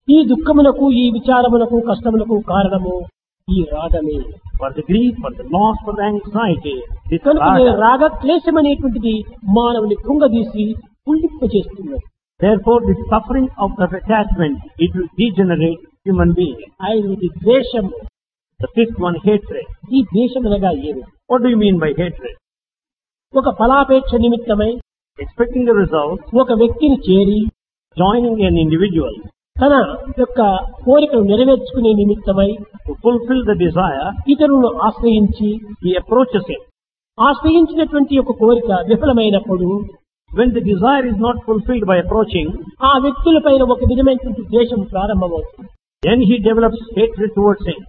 ఈ దుఃఖములకు ఈ విచారములకు కష్టములకు కారణము ఈ రాగమే For the grief, for the loss, for the anxiety, this కనుక raga. రాగ క్లేశం అనేటువంటిది మానవుని కృంగదీసి పుల్లింప చేస్తున్నది Therefore, the suffering of the attachment, it will degenerate human being. ఐదవది ద్వేషం The fifth one, hatred. ఈ ద్వేషం అనగా ఏమి What do you mean by hatred? ఒక ఫలాపేక్ష నిమిత్తమై Expecting the result, ఒక వ్యక్తిని చేరి joining an individual తన యొక్క కోరికను నెరవేర్చుకునే నిమిత్తమై to fulfill the desire, ఇతరులను ఆశ్రయించి he approaches him. ఆశ్రయించినటువంటి ఒక కోరిక విఫలమైనప్పుడు When the desire is not fulfilled by approaching, ఆ వ్యక్తులపైన ఒక విధమైనటువంటి ద్వేషం ప్రారంభమవుతుంది then he develops hatred towards him.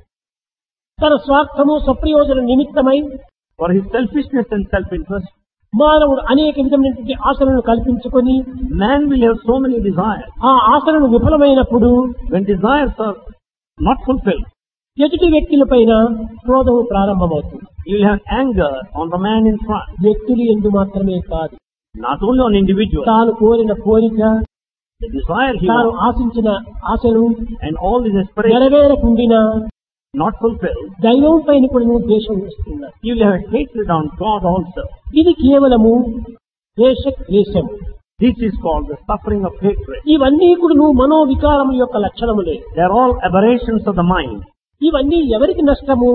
తన స్వార్థము స్వప్రయోజన నిమిత్తమై For his selfishness and self-interest, మానవుడు అనేక విధమైనటువంటి ఆశలను కల్పించుకొని man will have so many desires. ఆ ఆశలను విఫలమైనప్పుడు When desires are not fulfilled, ఎదుటి వ్యక్తులపైన క్రోధము ప్రారంభమవుతుంది you will have anger on the man in front. వ్యక్తులు ఎందు మాత్రమే కాదు Not only on individual, తాను కోరిన కోరిక the desire he తాను wants, ఆశించిన ఆశలు and all his aspirations నెరవేరకుండినా not fulfilled, దైవం పైన కూడా నువ్వు ద్వేషం వస్తున్నారు you will have hatred on God also. ఇది కేవలము ద్వేష క్లేశం This is called the suffering of hatred. ఇవన్నీ కూడా నువ్వు మనోవికారం యొక్క లక్షణములే They are all aberrations of the mind. ఇవన్నీ ఎవరికి నష్టము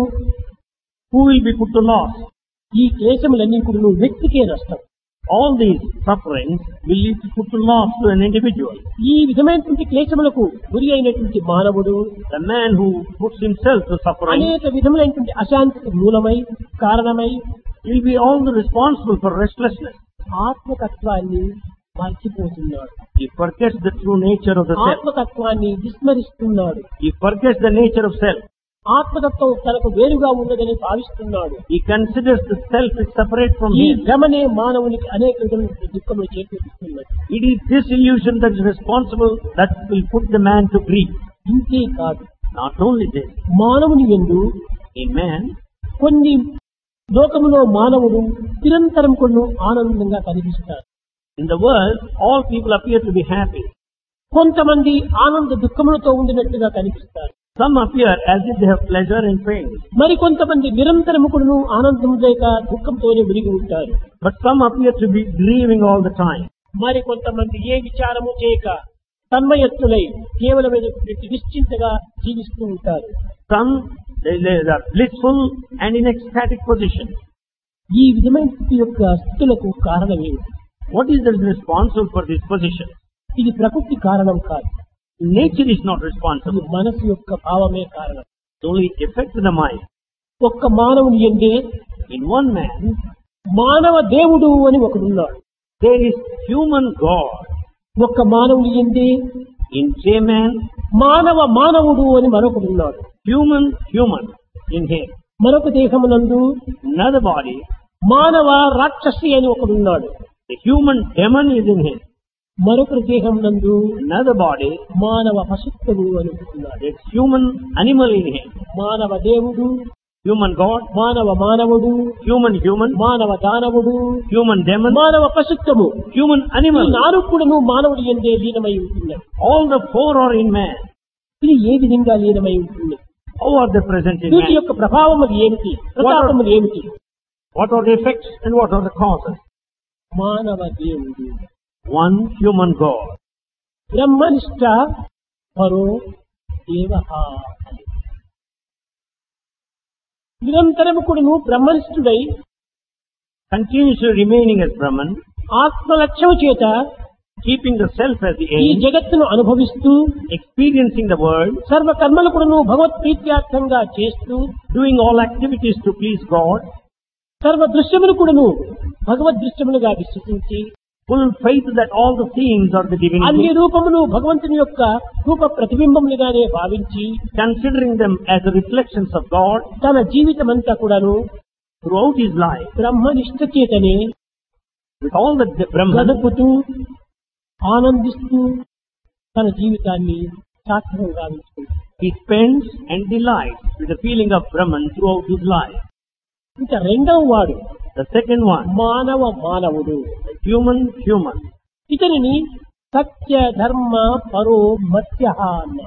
Who will be put to loss? ఈ క్లేశములన్నీ కూడా నువ్వు వ్యక్తికే నష్టం All these sufferings will lead to put to loss to an individual. ఈ విధమైనటువంటి క్లేశములకు గురి అయినటువంటి మానవుడు The man who puts himself to suffering అనేక విధములైనటువంటి అశాంతికి మూలమై కారణమై will be all the responsible for restlessness. ఆత్మతత్వాన్ని మర్చిపోతున్నాడు He forgets the true nature of the self. ఆత్మతత్వాన్ని విస్మరిస్తున్నాడు He forgets the nature of self. ఆత్మతత్వం తనకు వేరుగా ఉన్నదని భావిస్తున్నాడు He considers the self is separate from ఈ him. భ్రమనే మానవునికి అనేక విధమైన దుఃఖములు చేకూరుస్తున్నది It is this illusion that is responsible that will put the man to grief. ఇంతే కాదు Not only this, మానవుని ఎందు in man, కొన్ని లోకములో మానవుడు నిరంతరం కొన్ని ఆనందంగా కనిపిస్తారు in the world, all people appear to be happy. కొంతమంది ఆనంద దుఃఖములతో ఉండినట్టుగా కనిపిస్తారు Some appear as if they have pleasure and pain, మరి కొంతమంది నిరంతరము కూడాను ఆనందం లేక దుఃఖంతోనే విరిగి ఉంటారు but some appear to be grieving all the time. మరి కొంతమంది ఏ విచారము చేయక తన్మయత్తులై కేవలమైనటువంటి నిశ్చింతగా జీవిస్తూ ఉంటారు Some they, they are blissful and in ecstatic position. ఈ విధమైన స్థితి యొక్క స్థితులకు కారణం ఏమిటి What is that is responsible for this position? ఇది ప్రకృతి కారణం కాదు Nature is not ఇది responsible. మనసు యొక్క భావమే కారణం It only affects the mind. ఒక్క మానవుని ఎందే In one man, మానవ దేవుడు అని ఒకడున్నాడు there is human God. ఒక్క మానవుని ఎందే In J man, మానవ మానవుడు అని మరొకడున్నాడు human, human. In him, మరొక దేహమునందు another body, మానవ రాక్షసి అని ఒకడున్నాడు the human demon is in him. మరొక దేహమునందు Another body, మానవ పశుత్వము అని ఒకడున్నాడు there's human animal in him. మానవ దేవుడు Human God, మానవ మానవుడు human human, మానవ దానవుడు human demon, మానవ పశుత్వము human ఈ animal. నాలుగు కూడాను మానవుడి ఎందే లీనమై ఉంటున్నాయి All the four are in man. ఇది ఏ విధంగా లీనమై ఉంటుంది How are they present in వీటి man? యొక్క ప్రభావములు ఏమిటి ప్రతాపములు ఏమిటి What are the effects and what are the causes? మానవ దేవుడు One human God. బ్రహ్మనిష్ట పరో దేవ నిరంతరము కూడాను బ్రహ్మనిష్ఠుడై Continuously remaining as Brahman, ఆత్మలక్ష్యము చేత keeping the self as the ఈ aim, జగత్తును అనుభవిస్తూ experiencing the world, సర్వ కర్మలు కూడాను భగవత్ ప్రీత్యార్థంగా చేస్తూ doing all activities to please God, సర్వ దృశ్యములు కూడాను భగవద్ దృశ్యములుగా విశ్వసించి full faith that all the things are the అన్ని divinity, రూపములు భగవంతుని యొక్క రూప ప్రతిబింబములుగానే భావించి considering them as the reflections of God తన జీవితం అంతా కూడాను throughout his life, బ్రహ్మనిష్ట చేతనే with all the Brahman, గడుపుతూ ఆనందిస్తూ తన జీవితాన్ని సార్థకం గావించుకుంటాడు he spends and delights with the feeling of Brahman throughout his life. ఇంకా రెండవ వాడు The second one, మానవ మానవుడు the human human. ఇతనిని సత్య ధర్మ పరో మత్స్య అన్నారు